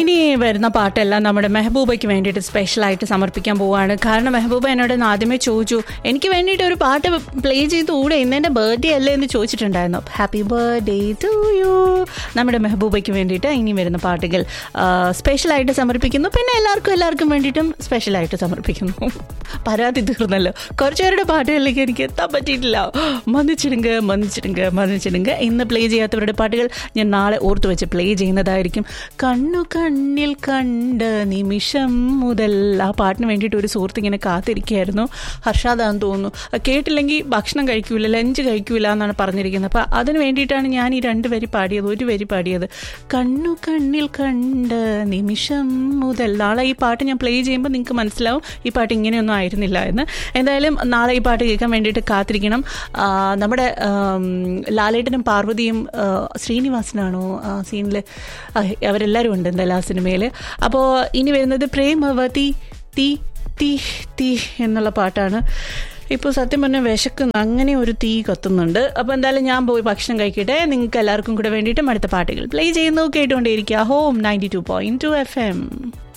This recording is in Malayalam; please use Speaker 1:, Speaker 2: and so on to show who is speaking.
Speaker 1: ഇനി വരുന്ന പാട്ടെല്ലാം നമ്മുടെ മെഹബൂബയ്ക്ക് വേണ്ടിയിട്ട് സ്പെഷ്യലായിട്ട് സമർപ്പിക്കാൻ പോവുകയാണ് കാരണം മെഹബൂബ എന്നോട് ഇന്ന് ആദ്യമേ ചോദിച്ചു എനിക്ക് വേണ്ടിയിട്ട് ഒരു പാട്ട് പ്ലേ ചെയ്ത് കൂടെ ഇന്ന് എൻ്റെ ബർത്ത്ഡേ അല്ലേ എന്ന് ചോദിച്ചിട്ടുണ്ടായിരുന്നു ഹാപ്പി ബർത്ത്ഡേ ടു യു നമ്മുടെ മെഹബൂബയ്ക്ക് വേണ്ടിയിട്ട് ഇനി വരുന്ന പാട്ടുകൾ ആ, സ്പെഷ്യലായിട്ട് സമർപ്പിക്കുന്നു പിന്നെ എല്ലാവർക്കും എല്ലാവർക്കും വേണ്ടിയിട്ടും സ്പെഷ്യലായിട്ട് സമർപ്പിക്കുന്നു പരാതി തീർന്നല്ലോ കുറച്ചു പേരുടെ പാട്ടുകളിലേക്ക് എനിക്ക് എത്താൻ പറ്റിയിട്ടില്ല മന്നിച്ചിടുങ്ക മന്നിച്ചിടുങ്ക മന്നിച്ചിടുങ്ക ഇന്ന് പ്ലേ ചെയ്യാത്തവരുടെ പാട്ടുകൾ ഞാൻ നാളെ ഓർത്ത് വെച്ച് പ്ലേ ചെയ്യുന്നതായിരിക്കും കണ്ണു കണ്ണിൽ കണ്ട നിമിഷം മുതൽ ആ പാട്ടിന് വേണ്ടിയിട്ട് ഒരു സുഹൃത്ത് ഇങ്ങനെ കാത്തിരിക്കുകയായിരുന്നു ഹർഷാദാന്ന് തോന്നുന്നു അത് കേട്ടില്ലെങ്കിൽ ഭക്ഷണം കഴിക്കൂല ലഞ്ച് കഴിക്കൂല എന്നാണ് പറഞ്ഞിരിക്കുന്നത് അപ്പം അതിന് വേണ്ടിയിട്ടാണ് ഞാൻ ഈ രണ്ട് വരി പാടിയത് ഒരു വരി പാടിയത് കണ്ണു കണ്ണിൽ കണ്ട നിമിഷം മുതൽ നാളെ ഈ പാട്ട് ഞാൻ പ്ലേ ചെയ്യുമ്പോൾ നിങ്ങൾക്ക് മനസ്സിലാവും ഈ പാട്ട് ഇങ്ങനെയൊന്നും ആയിരുന്നില്ല എന്ന് എന്തായാലും നാളെ ഈ പാട്ട് കേൾക്കാൻ വേണ്ടിയിട്ട് കാത്തിരിക്കണം ആ, നമ്മുടെ ആം, ലാലേട്ടനും പാർവതിയും ആ, ശ്രീനിവാസനാണോ ആ സീനിൽ അവരെല്ലാവരും ഉണ്ട് എന്തായാലും ആ സിനിമയിൽ അപ്പോൾ ഇനി വരുന്നത് പ്രേമവതി തീ തീ തീ എന്നുള്ള പാട്ടാണ് ഇപ്പോൾ സത്യം പറഞ്ഞാൽ വിശക്കുന്ന അങ്ങനെ ഒരു തീ കത്തുന്നുണ്ട് അപ്പോൾ എന്തായാലും ഞാൻ പോയി ഭക്ഷണം കഴിക്കട്ടെ നിങ്ങൾക്ക് എല്ലാവർക്കും കൂടെ വേണ്ടിയിട്ടും അടുത്ത പാട്ടുകൾ പ്ലേ ചെയ്യുന്നു കേട്ടുകൊണ്ടേയിരിക്കുക home ninety two point two F M